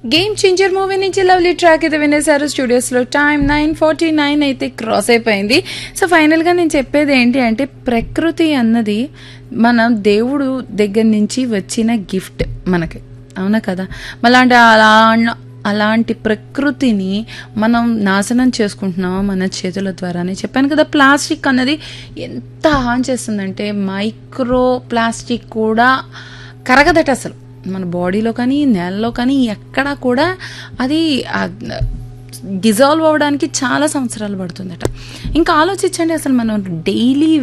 game Changer movie నుంచి lovely track అయితే వినేశారు స్టూడియోస్లో టైం నైన్ ఫార్టీ నైన్ అయితే క్రాస్ అయిపోయింది సో ఫైనల్గా నేను చెప్పేది ఏంటి అంటే ప్రకృతి అన్నది మన దేవుడు దగ్గర నుంచి వచ్చిన గిఫ్ట్ మనకి అవునా కదా మళ్ళీ అలా అలాంటి ప్రకృతిని మనం నాశనం చేసుకుంటున్నామో మన చేతుల ద్వారానే చెప్పాను కదా ప్లాస్టిక్ అన్నది ఎంత హాన్ చేస్తుందంటే మైక్రో ప్లాస్టిక్ కూడా కరగదట అసలు మన బాడీలో కానీ నేలలో కానీ ఎక్కడా కూడా అది డిజాల్వ్ అవ్వడానికి చాలా సంవత్సరాలు పడుతుందట ఇంకా ఆలోచించండి అసలు మనం డైలీ